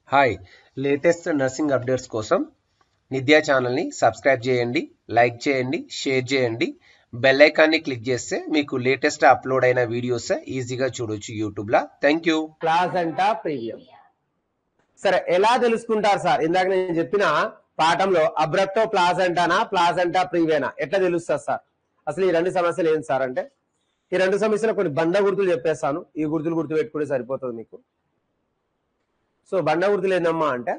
Hi latest nursing updates కోసం నిద్యా ఛానల్ని subscribe చేయండి లైక్ చేయండి షేర్ చేయండి బెల్ ఐకాన్ని క్లిక్ చేస్తే మీకు లేటెస్ట్ అప్లోడ్ అయిన వీడియోస్ ఈజీగా చూడొచ్చు యూట్యూబ్లో థ్యాంక్ యూ ప్లాజంటా ప్రీవియం సరే ఎలా తెలుసుకుంటారు సార్ ఇందాక నేను చెప్పిన పాఠంలో అబ్రప్టో ప్లాజంటానా ప్లాజంటా ప్రీవేనా ఎట్లా తెలుస్తుంది సార్ అసలు ఈ రెండు సమస్యలు ఏంటి సార్ అంటే ఈ రెండు సమస్యలు కొన్ని బండ గుర్తులు చెప్పేస్తాను ఈ గుర్తులు గుర్తు పెట్టుకుంటే సరిపోతుంది మీకు సో బండ గుర్తులు ఏందమ్మా అంటే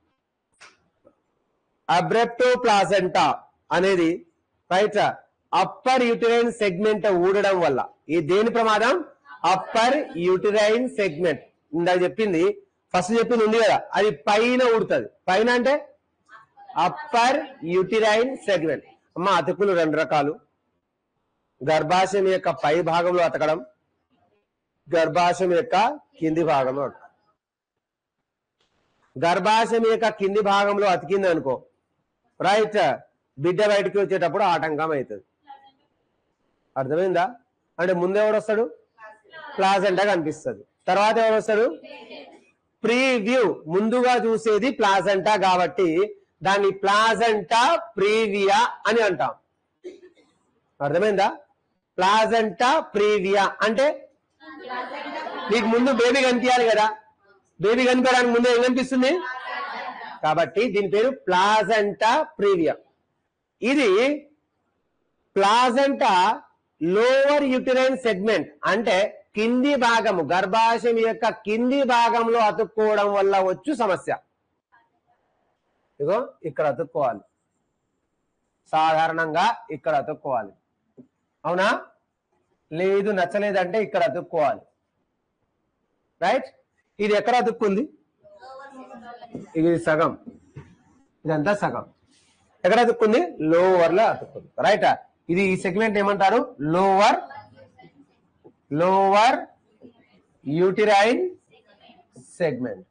అబ్రప్టో ప్లాజంటా అనేది రైట్ అప్పర్ యూటిరైన్ సెగ్మెంట్ ఊడడం వల్ల ఈ దేని ప్రమాదం అప్పర్ యూటిరైన్ సెగ్మెంట్ ఇందాక చెప్పింది ఫస్ట్ చెప్పింది ఉంది కదా అది పైన ఊడుతుంది పైన అంటే అప్పర్ యూటిరైన్ సెగ్మెంట్ అమ్మ అతుకులు రెండు రకాలు గర్భాశయం యొక్క పై భాగంలో అతకడం గర్భాశయం యొక్క కింది భాగంలో అతకడం. గర్భాశయం యొక్క కింది భాగంలో అతికింది అనుకో రైట్ బిడ్డ బయటికి వచ్చేటప్పుడు ఆటంకం అవుతుంది అర్థమైందా అంటే ముందు ఎవడు వస్తాడు ప్లాజెంటా కనిపిస్తుంది తర్వాత ఎవరు వస్తాడు ప్రీవ్యూ ముందుగా చూసేది ప్లాజెంటా కాబట్టి దాన్ని ప్లాజెంటా ప్రీవియా అని అంటాం అర్థమైందా ప్లాజెంటా ప్రీవియా అంటే నీకు ముందు బేబీ కనిపించాలి కదా బేబీ కనిపించడానికి ముందు ఏం కనిపిస్తుంది కాబట్టి దీని పేరు ప్లాజెంటా ప్రీవియా ఇది ప్లాజెంటా లోవర్ యూటిరైన్ సెగ్మెంట్ అంటే కింది భాగము గర్భాశయం యొక్క కింది భాగంలో అతుక్కోవడం వల్ల వచ్చు సమస్య ఇగో ఇక్కడ అతుక్కోవాలి సాధారణంగా ఇక్కడ అతుక్కోవాలి అవునా లేదు నచ్చలేదంటే ఇక్కడ అతుక్కోవాలి రైట్ ఇది ఎక్కడ అతుక్కుంది ఇది సగం ఇదంతా సగం ఎక్కడ అతుక్కుంది లోవర్ లో అతుక్కుంది రైట్ ఇది ఈ సెగ్మెంట్ ఏమంటారు lower lower uterine segment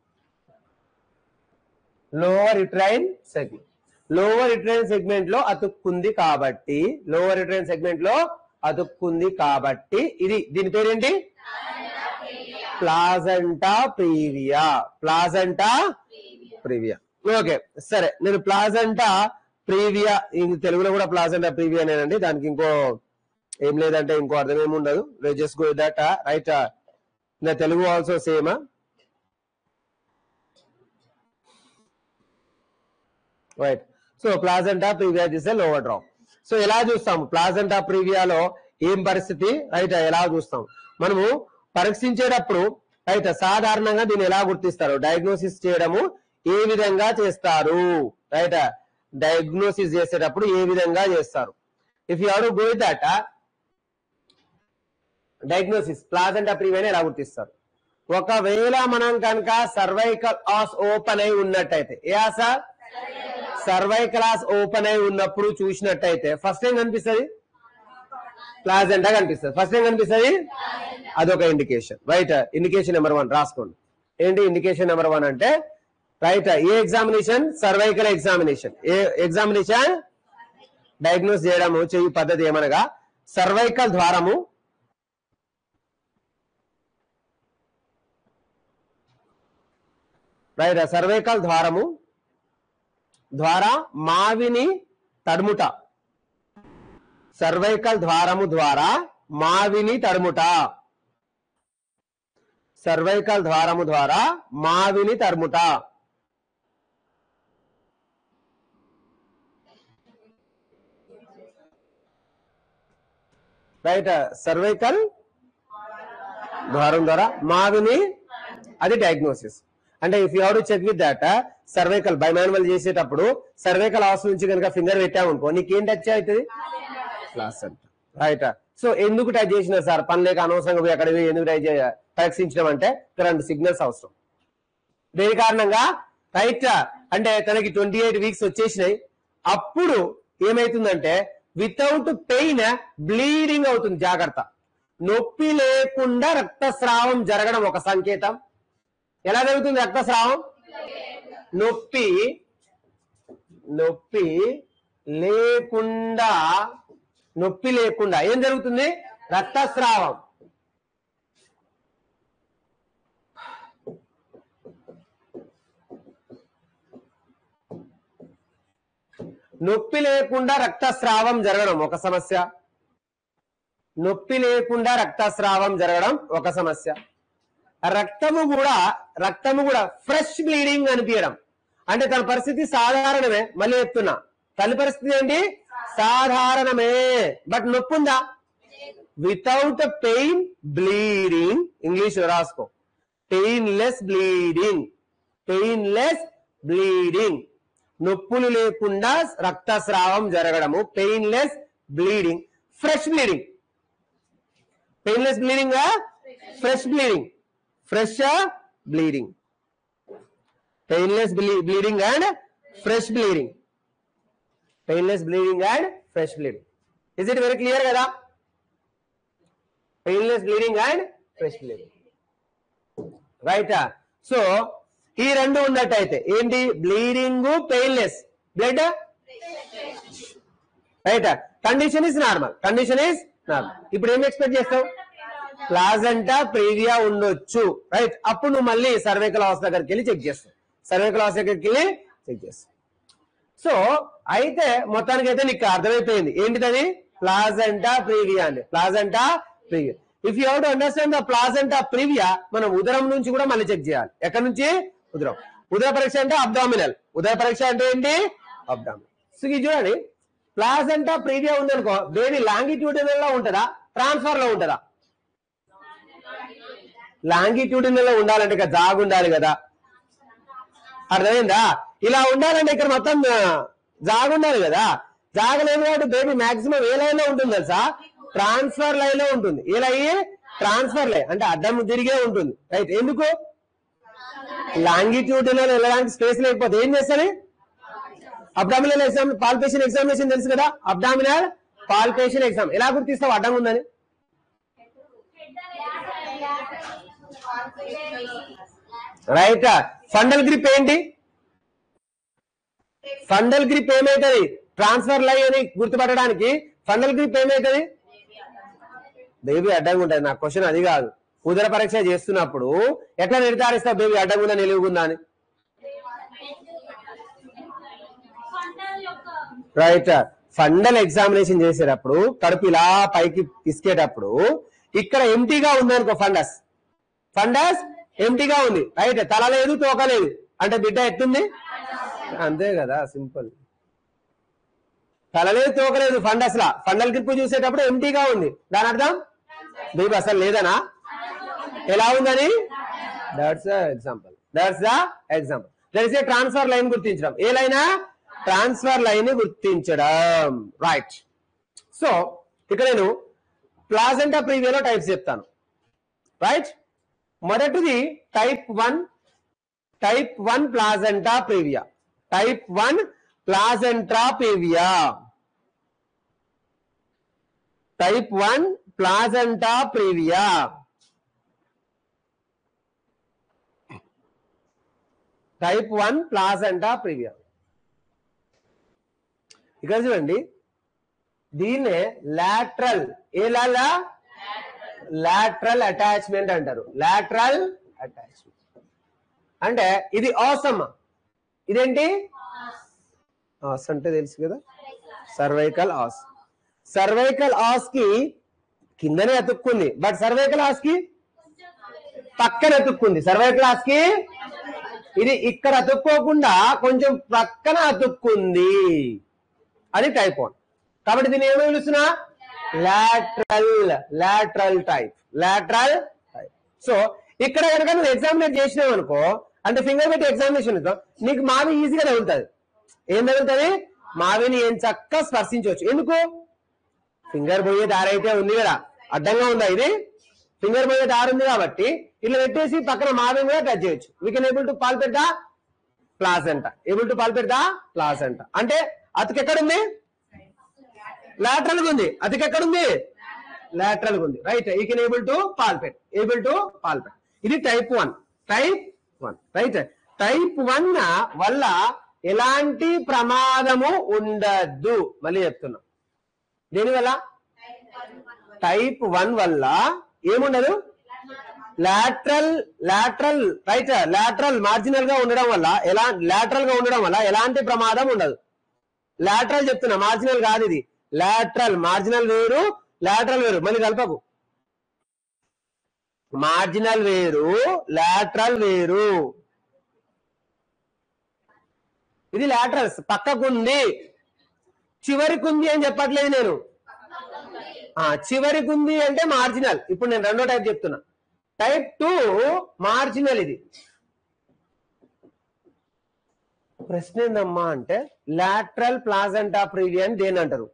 lower uterine segment lower uterine segment లో అతుక్కుంది కాబట్టి లోవర్ యూటిరైన్ సెగ్మెంట్ లో అతుక్కుంది కాబట్టి ఇది దీని పేరేంటి placenta previa placenta previa okay సరే నేను ప్లాజంటా ప్రీవియా ఇంక తెలుగులో కూడా ప్లాజంటా ప్రీవియా నేనండి దానికి ఇంకో ఏం లేదంటే ఇంకో అర్థం ఏమి ఉండదు జస్ట్ గో దట్ రైట్ నా Telugu also same right so placenta previa this lower drop so ఎలా చూస్తాము ప్లాజంటా ప్రీవియాలో ఏం పరిస్థితి రైట్ ఎలా చూస్తాం మనము పరీక్షించేటప్పుడు రైట్ సాధారణంగా దీన్ని ఎలా గుర్తిస్తారు డయాగ్నోసిస్ చేయడము ఏ విధంగా చేస్తారు రైట్ డయాగ్నోసిస్ చేసేటప్పుడు ఏ విధంగా చేస్తారు if you have go that diagnosis placenta previa ఎలా గుర్తిస్తారు ఒకవేళ మనం కనుక సర్వైకల్ ఆస్ ఓపెన్ అయి ఉన్నట్టయితే ఏ సార్ సర్వైకల్ ఆస్ ఓపెన్ అయి ఉన్నప్పుడు చూసినట్టయితే ఫస్ట్ ఏం కనిపిస్తుంది ప్లాజెంటా కనిపిస్తుంది ఫస్ట్ ఏం కనిపిస్తుంది అదొక indication right indication number one రాసుకోండి ఏంటి ఇండికేషన్ నెంబర్ వన్ అంటే రైట్ ఏ ఎగ్జామినేషన్ సర్వైకల్ ఎగ్జామినేషన్ ఏ ఎగ్జామినేషన్ డయాగ్నోస్ చేయడము చేయు పద్ధతి ఏమనగా సర్వైకల్ ద్వారము రైట్ సర్వైకల్ ద్వారము ద్వారా మావిని తడుముట సర్వైకల్ ద్వారము ద్వారా మావిని తడుముట సర్వైకల్ ద్వారము ద్వారా మావిని తరుముట రైట్ సర్వైకల్ ద్వారం ద్వారా మావిని అది డయాగ్నోసిస్ అంటే if you check with that cervical by manual చేసేటప్పుడు సర్వైకల్ హౌస్ నుంచి కనుక ఫింగర్ పెట్టామనుకో నీకేం టచ్ అవుతుంది క్లాస్ రైట్ సో ఎందుకు టచ్ చేసిన సార్ పని లేక అనవసరంగా పోయి అక్కడ పోయి ఎందుకు టచ్ పరీక్షించడం అంటే రెండు సిగ్నల్స్ అవసరం దేని కారణంగా రైట్ అంటే తనకి ట్వంటీ ఎయిట్ వీక్స్ వచ్చేసినాయి అప్పుడు ఏమైతుందంటే వితౌట్ పెయిన్ బ్లీడింగ్ అవుతుంది జాగ్రత్త నొప్పి లేకుండా రక్తస్రావం జరగడం ఒక సంకేతం ఎలా జరుగుతుంది రక్తస్రావం నొప్పి నొప్పి లేకుండా నొప్పి లేకుండా ఏం జరుగుతుంది రక్తస్రావం నొప్పి లేకుండా రక్తస్రావం జరగడం ఒక సమస్య నొప్పి లేకుండా రక్తస్రావం జరగడం ఒక సమస్య రక్తము కూడా రక్తము కూడా ఫ్రెష్ బ్లీడింగ్ అనిపించడం అంటే తన పరిస్థితి సాధారణమే మళ్ళీ చెప్తున్నా తల్లి పరిస్థితి ఏంటి సాధారణమే బట్ నొప్పి ఉందా వితౌట్ పెయిన్ బ్లీడింగ్ ఇంగ్లీష్ రాసుకో పెయిన్లెస్ బ్లీడింగ్ పెయిన్లెస్ బ్లీడింగ్ నొప్పులు లేకుండా రక్తస్రావం జరగడము painless bleeding fresh bleeding painless bleeding fresh bleeding fresh bleeding painless bleeding and fresh bleeding painless bleeding and fresh bleeding is it very clear కదా painless bleeding and fresh bleeding right so ఈ రెండు ఉన్నట్టయితే ఏంటి bleeding painless blood right condition is normal condition is normal ఇప్పుడు ఏం expect చేస్తావు placenta previa ఉండొచ్చు right అప్పుడు నువ్వు మళ్ళీ సర్వేకల్ హౌస్ దగ్గరికి వెళ్ళి చెక్ చేస్తావు సర్వేకల్ హౌస్ దగ్గరికి వెళ్ళి చెక్ చేస్తావు సో అయితే మొత్తానికి అయితే నీకు అర్థమైపోయింది ఏంటిది ప్లాజంటా ప్రీవియా అండి placenta previa if you to understand the placenta previa మనం ఉదరం నుంచి కూడా మళ్ళీ చెక్ చేయాలి ఎక్కడి నుంచి ఉదరం ఉదర పరీక్ష అంటే అబ్డామినల్ ఉదర పరీక్ష అంటే ఏంటి అబ్డామినల్ సో ఇది చూడండి ప్లాజంటా ప్రీవియా ఉందనుకో బేబీ లాంగిట్యూడినల్ లో ఉంటుందా ట్రాన్స్ఫర్ లో ఉంటుందా లాంగిట్యూడినల్ లో ఉండాలంటే ఇక జాగ్ ఉండాలి కదా అర్థమైందా ఇలా ఉండాలంటే ఇక్కడ మొత్తం ఆ, జాగ ఉండాలి కదా జాగలేదు కాబట్టి బేబీ మాక్సిమం ఏ లైన్ లో ఉంటుంది తెలుసా ట్రాన్స్ఫర్ లైన్ లో ఉంటుంది ఏ లైన్ ట్రాన్స్ఫర్ లైన్ అంటే అడ్డం తిరిగే ఉంటుంది రైట్ ఎందుకు లాంగిట్యూడినల్ వెళ్ళడానికి స్పేస్ లేకపోతే ఏం చేస్తుంది అబ్డామినల్ ఎగ్జామ్ పాల్పేషన్ ఎగ్జామినేషన్ తెలుసు కదా అబ్డామినల్ పాల్పేషన్ ఎగ్జామ్ ఎలా గుర్తిస్తావు అడ్డం ఉందని రైట్ ఫండల్ గ్రిప్ ఏంటి ఫండల్ గ్రిప్ ఏమైతుంది ట్రాన్స్ఫర్ లై అని గుర్తుపట్టడానికి ఫండల్ గ్రిప్ ఏమైతుంది బేబీ అడ్డంగా ఉంటుంది నా క్వశ్చన్ అది కాదు ఉదర పరీక్ష చేస్తున్నప్పుడు ఎట్లా నిర్ధారిస్తావు బేబీ అడ్డంగా ఉందా నిలువుకుందా అని రైట్ ఫండల్ ఎగ్జామినేషన్ చేసేటప్పుడు కడుపు ఇలా పైకి ఇసుకేటప్పుడు ఇక్కడ ఎంటీగా ఉందనుకో ఫండస్ ఫండస్ ఎంటీగా ఉంది రైట్ తల లేదు తోక లేదు అంటే బిడ్డ ఎట్టుంది అంతే కదా సింపుల్ తల లేదు తోక లేదు ఫండస్ లా ఫండల్ గ్రిప్ చూసేటప్పుడు ఎంటీగా ఉంది దాని అర్థం బేబీ అసలు లేదనా ఎలా ఉందని that's example that's the example that is a transverse lie గుర్తించడం ఏ లైనా ట్రాన్స్ఫర్ లైన్ గుర్తించడం రైట్ సో ఇక్కడ నేను ప్లాజెంటా ప్రీవియలో టైప్స్ చెప్తాను రైట్ మొదటిది type one type one placenta previa type one placenta previa type one placenta previa type one placenta previa ఇక్కడ చూడండి దీన్నే లాట్రల్ ఏలాలా లాట్రల్ అటాచ్మెంట్ అంటారు లాట్రల్ అటాచ్మెంట్ అంటే ఇది ఆసమ్ ఇదేంటి ఆస్ అంటే తెలుసు కదా సర్వైకల్ ఆస్ సర్వైకల్ ఆస్ కి కిందనే అతుక్కుంది బట్ సర్వైకల్ ఆస్ కి పక్కన అతుక్కుంది సర్వైకల్ ఆస్ కి ఇది ఇక్కడ అతుక్కోకుండా కొంచెం పక్కన అతుక్కుంది అది టైప్ వన్ కాబట్టి దీన్ని ఏమో పిలుస్తున్నా lateral lateral type lateral type so ఇక్కడ కనుక నువ్వు ఎగ్జామినేట్ చేసినావు అనుకో అంటే ఫింగర్ పెట్టి ఎగ్జామినేషన్ ఇస్తావు నీకు మావి ఈజీగా తగులుతుంది ఏం తగులుతుంది మావిని ఏం చక్క స్పర్శించవచ్చు ఎందుకు ఫింగర్ పోయే దారి అయితే ఉంది కదా అడ్డంగా ఉందా ఇది ఫింగర్ పోయే దారి ఉంది కాబట్టి ఇట్లా పెట్టేసి పక్కన మావిని కూడా టచ్ చేయొచ్చు we can able to palpate placenta able to palpate ప్లాసెంట అంటే అతకి ఎక్కడుంది లాటరల్ గా ఉంది అతకి ఎక్కడుంది లాటరల్ గా ఉంది right we can able to palpate able to palpate ఇది type one type one right type one వల్ల ఎలాంటి ప్రమాదము ఉండద్దు మళ్ళీ చెప్తున్నా దేనివల్ల టైప్ వన్ వల్ల ఏముండదు lateral lateral right lateral marginal గా ఉండడం వల్ల ఎలా లాటరల్ గా ఉండడం వల్ల ఎలాంటి ప్రమాదం ఉండదు లాటరల్ చెప్తున్నా మార్జినల్ కాదు ఇది లాటరల్ మార్జినల్ వేరు లాటరల్ వేరు మళ్ళీ కలపకు మార్జినల్ వేరు లాటరల్ వేరు ఇది లాటరల్స్ పక్కకుంది చివరికుంది అని చెప్పట్లేదు నేను ఆ చివరికుంది అంటే మార్జినల్ ఇప్పుడు నేను రెండో టైప్ చెప్తున్నా టైప్ టూ మార్జినల్ ఇది ప్రశ్న ఏందమ్మా అంటే లాటరల్ ప్లాజంటా ప్రీవియన్ దేని అంటారు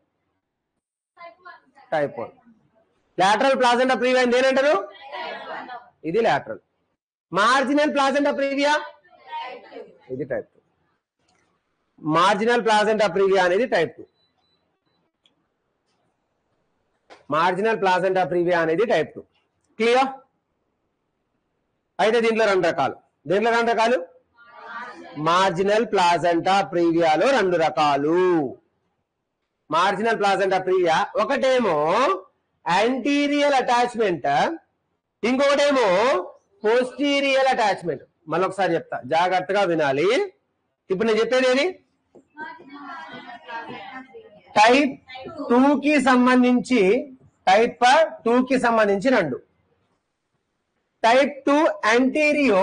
type one lateral placenta previa దేని అంటారు ఇది లాటరల్ మార్జినల్ ప్లాజంటా ప్రీవియా ఇది type two marginal placenta previa అనేది type two marginal placenta previa అనేది టైప్ టూ క్లియర్ అయితే దీంట్లో రెండు రకాలు దీంట్లో రెండు రకాలు మార్జినల్ ప్లాజంటా ప్రీవియాలో రెండు రకాలు మార్జినల్ ప్లాజంటా ప్రీవియా ఒకటేమో యాంటీరియల్ అటాచ్మెంట్ ఇంకొకటేమో పోస్టీరియల్ అటాచ్మెంట్ మళ్ళీ ఒకసారి చెప్తా జాగ్రత్తగా వినాలి ఇప్పుడు నేను చెప్పేది ఏది టైప్ టూ కి సంబంధించి టైప్ టూ కి సంబంధించి రెండు type two anterior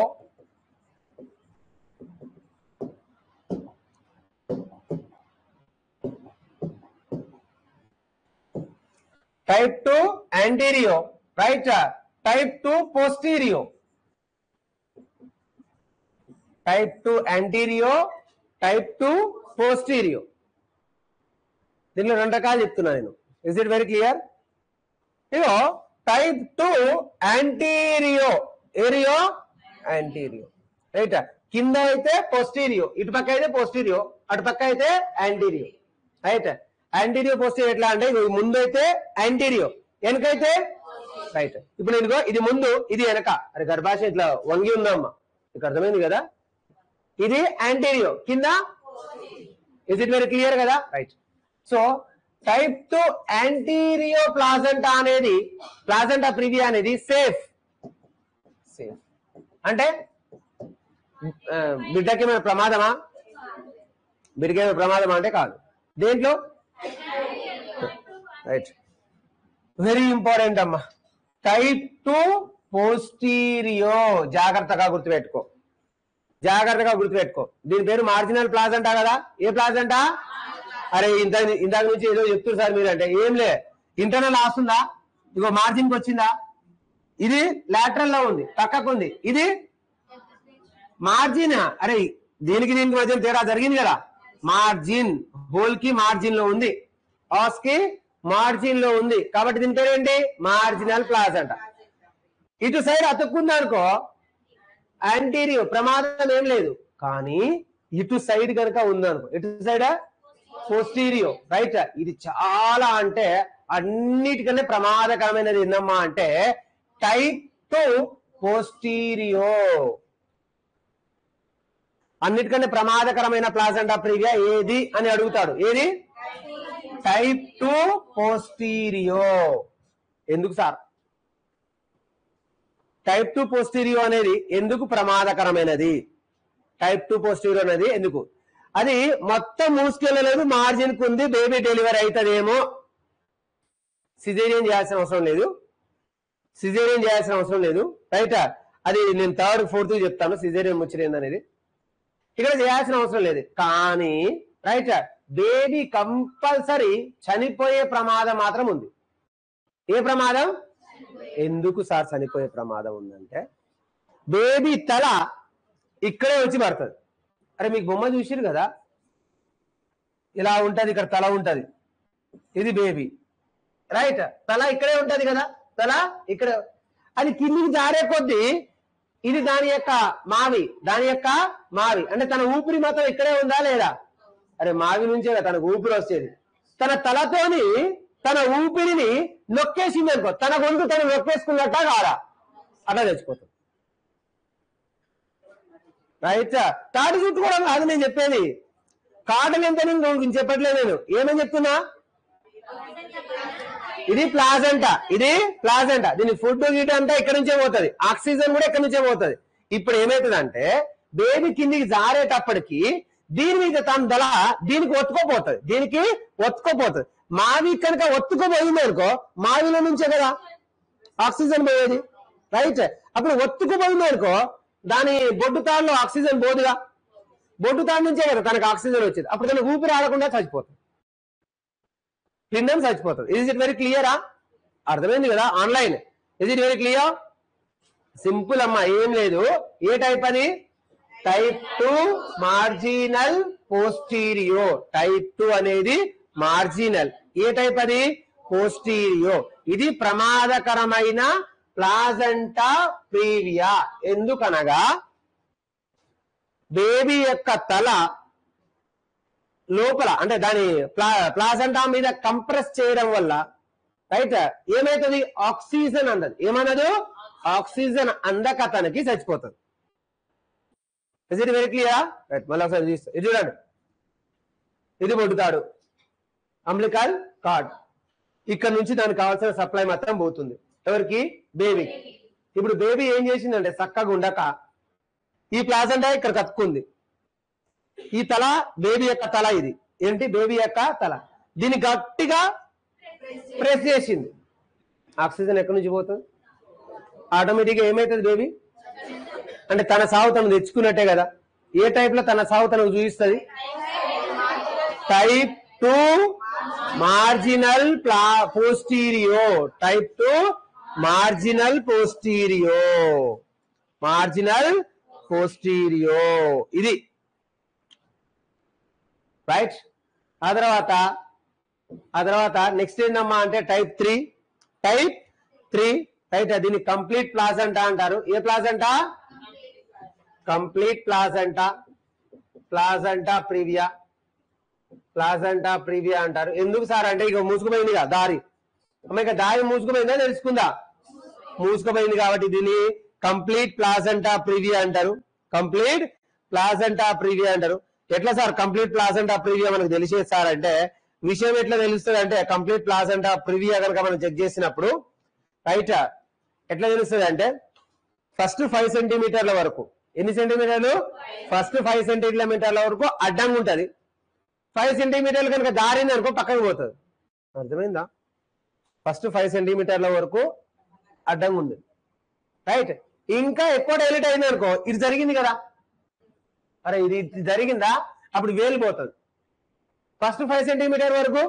type two anterior right type two posterior type two anterior type two posterior దీనిలో రెండు రకాలు చెప్తున్నా నేను ఇస్ ఇట్ వెరీ క్లియర్ ఇగో టైప్ టూ యాంటీరియో ఏరియో యాంటీరియో రైట్ కింద అయితే పోస్టీరియో ఇటు పక్క అయితే పోస్టీరియో అటు పక్క అయితే యాంటీరియో రైట్ యాంటీరియో పోస్టీరియో ఎట్లా అంటే ఇగో ముందు అయితే యాంటీరియో వెనకైతే రైట్ ఇప్పుడు నేను ఇదిగో ఇది ముందు ఇది వెనక అరే గర్భాశయం ఇట్లా వంగి ఉందమ్మా మీకు అర్థమైంది కదా ఇది యాంటీరియో కింద ఇస్ ఇట్ వెరీ క్లియర్ కదా right so type two anterior placenta అనేది ప్లాజంటా ప్రివియా అనేది సేఫ్ సేఫ్ అంటే ఆ, బిడ్డకి ఏమైనా ప్రమాదమా బిడ్డకి ఏమైనా ప్రమాదమా అంటే కాదు దేంట్లో రైట్ వెరీ ఇంపార్టెంట్ అమ్మా టైప్ టు పోస్టీరియో జాగ్రత్తగా గుర్తుపెట్టుకో జాగ్రత్తగా గుర్తుపెట్టుకో దీని పేరు మార్జినల్ ప్లాజంటా కదా ఏ ప్లాజంటా అరే ఇంత ఇందాక నుంచి ఏదో చెప్తున్నారు సార్ మీరు అంటే ఏం లే ఇంటర్నల్ ఆస్తుందా ఇగో మార్జిన్ కి వచ్చిందా ఇది లాటరల్ లో ఉంది పక్కకు ఉంది ఇది మార్జిన్ అరే దీనికి దీనికి మధ్య తేడా జరిగింది కదా మార్జిన్ హోల్ కి మార్జిన్ లో ఉంది ఆస్ కి మార్జిన్ లో ఉంది కాబట్టి దీని పేరు ఏంటి మార్జినల్ ప్లాజంటా ఇటు సైడ్ అతుక్కుంది అనుకో యాంటీరియో ప్రమాదం ఏం లేదు కానీ ఇటు సైడ్ కనుక ఉందనుకో ఇటు సైడ్ పోస్టీరియో రైట్ ఇది చాలా అంటే అన్నిటికన్నా ప్రమాదకరమైనది ఏందమ్మా అంటే టైప్ టు పోస్టీరియో అన్నిటికన్నా ప్రమాదకరమైన ప్లాజంటా ప్రీవియా ఏది అని అడుగుతాడు ఏది టైప్ టు పోస్టీరియో ఎందుకు సార్ టైప్ టూ పోస్టీరియో అనేది ఎందుకు ప్రమాదకరమైనది టైప్ టూ పోస్టీరియో అనేది ఎందుకు అది మొత్తం మూసుకెళ్ళలేదు మార్జిన్ కు ఉంది బేబీ డెలివరీ అవుతుందేమో సిజేరియన్ చేయాల్సిన అవసరం లేదు సిజేరియన్ చేయాల్సిన అవసరం లేదు రైట్ అది నేను థర్డ్ ఫోర్త్ చెప్తాను సిజేరియన్ ముచ్చరేంది అనేది ఇక్కడ చేయాల్సిన అవసరం లేదు కానీ రైట్ బేబీ కంపల్సరీ చనిపోయే ప్రమాదం మాత్రం ఉంది ఏ ప్రమాదం ఎందుకు సార్ చనిపోయే ప్రమాదం ఉందంటే బేబీ తల ఇక్కడే వచ్చి పడుతుంది అరే మీకు బొమ్మ చూసిరు కదా ఇలా ఉంటది ఇక్కడ తల ఉంటది ఇది బేబీ రైట్ తల ఇక్కడే ఉంటది కదా తల ఇక్కడ అది కిందికి జారే కొద్దీ ఇది దాని యొక్క మావి దాని యొక్క మావి అంటే తన ఊపిరి మాత్రం ఇక్కడే ఉందా లేదా అరే మావి నుంచే కదా తనకు ఊపిరి వచ్చేది తన తలతోని తన ఊపిరిని నొక్కేసింది అనుకో తన గొంతు తను నొక్కేసుకున్నట్ట కాదా అట్లా తెచ్చిపోతుంది రైట్ తాటి చుట్టూ కూడా కాదు నేను చెప్పేది కాటన్ ఎంతని ఇంకో చెప్పట్లేదు నేను ఏమని చెప్తున్నా ఇది ప్లాజంటా ఇది ప్లాజంటా దీని ఫుడ్ గీట అంతా ఇక్కడ నుంచే పోతుంది ఆక్సిజన్ కూడా ఇక్కడ నుంచే పోతుంది ఇప్పుడు ఏమవుతుంది అంటే బేబీ కిందికి జారేటప్పటికి దీని మీద తన దళ దీనికి ఒత్తుకోపోతుంది దీనికి ఒత్తుకోపోతుంది మావి కనుక ఒత్తుకోపోయింది అనుకో మావిలో నుంచే కదా ఆక్సిజన్ పోయేది రైట్ అప్పుడు ఒత్తుకుపోయింది అనుకో దాని బొడ్డు తాడులో ఆక్సిజన్ పోదుగా బొడ్డు తాడు నుంచే కదా తనకు ఆక్సిజన్ వచ్చేది అప్పుడు తన ఊపిరి ఆడకుండా చచ్చిపోతుంది పిండం చచ్చిపోతుంది ఇజ్ ఇట్ వెరీ క్లియరా అర్థమైంది కదా online is it very clear simple అమ్మా ఏం లేదు ఏ టైప్ అది type two marginal posterior type two అనేది మార్జినల్ ఏ టైప్ అది పోస్టీరియో ఇది ప్రమాదకరమైన ప్లాజంటా ప్రీవియా ఎందుకనగా బేబీ యొక్క తల లోపల అంటే దాని ప్లా ప్లాజంటా మీద కంప్రెస్ చేయడం వల్ల రైట్ ఏమైతుంది ఆక్సిజన్ అందదు ఏమన్నదు ఆక్సిజన్ అందక తనకి చచ్చిపోతుంది is it very clear right మళ్ళీ ఒకసారి చూస్తా ఇది చూడండి ఇది పొడుతాడు అంబ్లికల్ కార్డ్ ఇక్కడ నుంచి దానికి కావాల్సిన సప్లై మాత్రం పోతుంది ఎవరికి బేబీకి ఇప్పుడు బేబీ ఏం చేసిందంటే చక్కగా ఉండక ఈ ప్లాజంటా ఇక్కడ కత్తుకుంది ఈ తల బేబీ యొక్క తల ఇది ఏంటి బేబీ యొక్క తల దీన్ని గట్టిగా ప్రెస్ చేసింది ఆక్సిజన్ ఎక్కడి నుంచి పోతుంది ఆటోమేటిక్గా ఏమైతుంది బేబీ అంటే తన సాగు తను తెచ్చుకున్నట్టే కదా ఏ టైప్ లో తన సాగు తనకు చూపిస్తుంది టైప్ టూ మార్జినల్ ప్లా posterior type two marginal posterior marginal posterior ఇది రైట్ ఆ తర్వాత ఆ తర్వాత నెక్స్ట్ ఏందమ్మా అంటే type three type three right దీన్ని కంప్లీట్ ప్లాజంటా అంటారు ఏ placenta complete placenta placenta previa placenta previa అంటారు ఎందుకు సార్ అంటే ఇక మూసుకుపోయింది కదా దారి అమ్మ ఇక దారి మూసుకుపోయిందా తెలుసుకుందా మూసుకుపోయింది కాబట్టి దీన్ని కంప్లీట్ ప్లాజంటా ప్రివియా అంటారు కంప్లీట్ ప్లాజంటా ప్రివియా అంటారు ఎట్లా సార్ కంప్లీట్ ప్లాజంటా ప్రివియా మనకు తెలిసేది సార్ అంటే విషయం ఎట్లా తెలుస్తుంది అంటే కంప్లీట్ ప్లాజంటా ప్రివియా కనుక మనం చెక్ చేసినప్పుడు రైట్ ఎట్లా తెలుస్తుంది అంటే ఫస్ట్ ఫైవ్ సెంటీమీటర్ల వరకు ఎన్ని సెంటీమీటర్లు ఫస్ట్ ఫైవ్ సెంటీమీటర్ల వరకు అడ్డంగా ఉంటది ఫైవ్ సెంటీమీటర్లు కనుక దారింది అనుకో పక్కకి పోతుంది అర్థమైందా ఫస్ట్ ఫైవ్ సెంటీమీటర్ల వరకు అడ్డంగా ఉంది రైట్ ఇంకా ఎక్కువ డైలీట్ అయింది అనుకో ఇది జరిగింది కదా అరే ఇది ఇది జరిగిందా అప్పుడు వేలు పోతుంది ఫస్ట్ ఫైవ్ సెంటీమీటర్ వరకు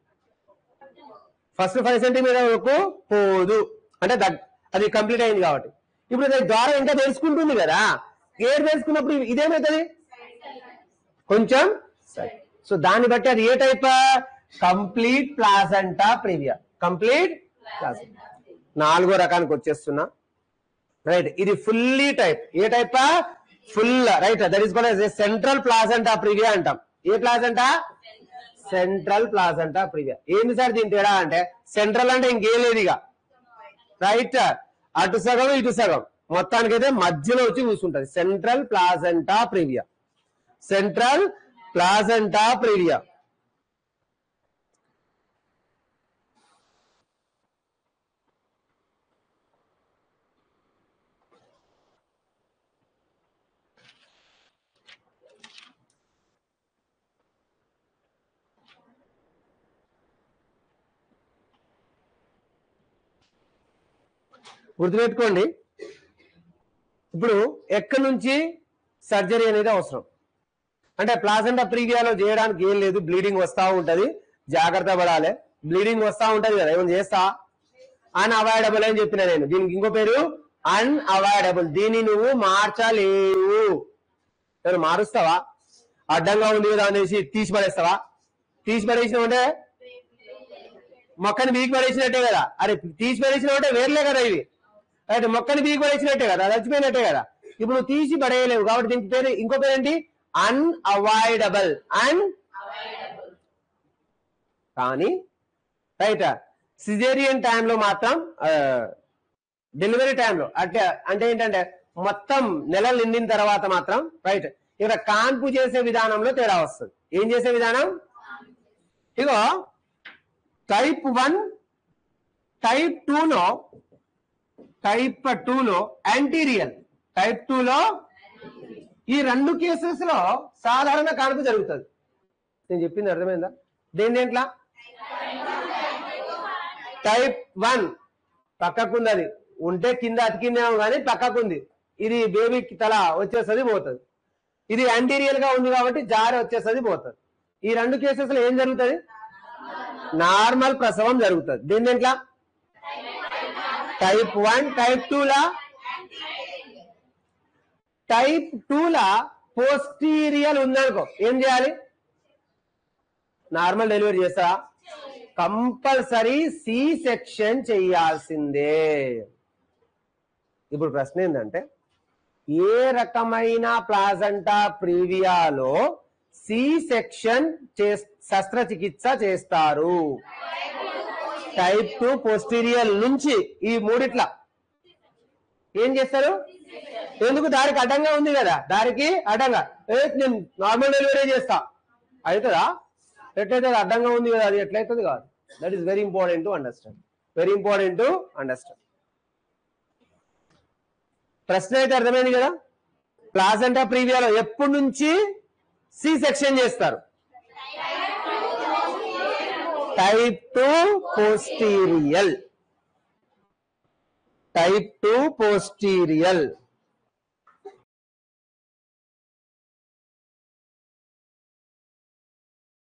ఫస్ట్ ఫైవ్ సెంటీమీటర్ వరకు పోదు అంటే దగ్- అది కంప్లీట్ అయింది కాబట్టి ఇప్పుడు దాని ద్వారా ఇంకా తెలుసుకుంటుంది కదా ఏడు తెలుసుకున్నప్పుడు ఇదేమవుతుంది కొంచెం సో దాన్ని బట్టి అది ఏ type complete placenta previa complete placenta నాలుగో రకానికి వచ్చేస్తున్నా రైట్ ఇది ఫుల్లీ టైప్ ఏ type full right that is కూడా సెంట్రల్ ప్లాసంటా ప్రివియా అంటాం ఏ ప్లాసంటా సెంట్రల్ ప్లాసంటా ప్రివియా ఏంది సార్ దీని తేడా అంటే సెంట్రల్ అంటే ఇంకేం లేదు ఇక రైట్ అటు సగం ఇటు సగం మొత్తానికైతే మధ్యలో వచ్చి కూర్చుంటది central placenta previa central placenta previa గుర్తుపెట్టుకోండి ఇప్పుడు ఎక్కడి నుంచి సర్జరీ అనేది అవసరం అంటే ప్లాజెంటా ప్రీవియాలో చేయడానికి ఏం లేదు బ్లీడింగ్ వస్తా ఉంటది జాగ్రత్త పడాలి బ్లీడింగ్ వస్తా ఉంటది కదా ఏమైనా చేస్తా అన్అవాయిడబుల్ అని చెప్పిన నేను దీనికి ఇంకో పేరు అన్అవాయిడబుల్ దీన్ని నువ్వు మార్చలేవు నేను మారుస్తావా అడ్డంగా ఉంది కదా అనేసి తీసి పడేస్తావా తీసి పడేసినావు అంటే మొక్కని బీకి పడేసినట్టే కదా అరే తీసి పడేసినావు అంటే వేర్లే కదా ఇవి అయితే మొక్కని బీకి పడేసినట్టే కదా చచ్చిపోయినట్టే కదా ఇప్పుడు నువ్వు తీసి పడేయలేవు కాబట్టి దీనికి పేరు ఇంకో పేరు ఏంటి అన్అవాయిడబుల్ అన్ కానీ రైట్ సిజేరియన్ టైంలో మాత్రం డెలివరీ టైంలో అంటే అంటే ఏంటంటే మొత్తం నెలలు నిండిన తర్వాత మాత్రం రైట్ ఇక్కడ కాన్పు చేసే విధానంలో తేడా వస్తుంది ఏం చేసే విధానం ఇగో టైప్ వన్ టైప్ టూలో టైప్ టూలో యాంటీరియల్ టైప్ టూలో ఈ రెండు కేసెస్ లో సాధారణ కాన్పు జరుగుతుంది నేను చెప్పింది అర్థమైందా దేని దేంట్లో టైప్ వన్ పక్కకుంది అది ఉంటే కింద అతికిందేమో కానీ పక్కకుంది ఇది బేబీకి తల వచ్చేస్తుంది పోతుంది ఇది యాంటీరియల్ గా ఉంది కాబట్టి జారి వచ్చేస్తుంది పోతుంది ఈ రెండు కేసెస్ లో ఏం జరుగుతుంది నార్మల్ ప్రసవం జరుగుతుంది దీని దేంట్లో టైప్ వన్ టైప్ టూ లా టైప్ టూ లా పోస్టీరియల్ ఉందనుకో ఏం చేయాలి నార్మల్ డెలివరీ చేస్తా కంపల్సరీ సి సెక్షన్ చేయాల్సిందే ఇప్పుడు ప్రశ్న ఏంటంటే ఏ రకమైన ప్లాజంటా ప్రీవియాలో సి సెక్షన్ శస్త్రచికిత్స చేస్తారు టైప్ టూ పోస్టీరియల్ నుంచి ఈ మూడిట్ల ఏం చేస్తారు ఎందుకు దారికి అడ్డంగా ఉంది కదా దారికి అడ్డంగా ఏ నేను నార్మల్ డెలివరీ చేస్తా అవుతుందా ఎట్లయితే అది అడ్డంగా ఉంది కదా అది ఎట్లయితుంది కాదు that is very important to understand very important to understand ప్రశ్న అయితే అర్థమైంది కదా ప్లాజంటా ప్రీవియాలో ఎప్పటి నుంచి సి సెక్షన్ చేస్తారు type two posterior type two పోస్టీరియల్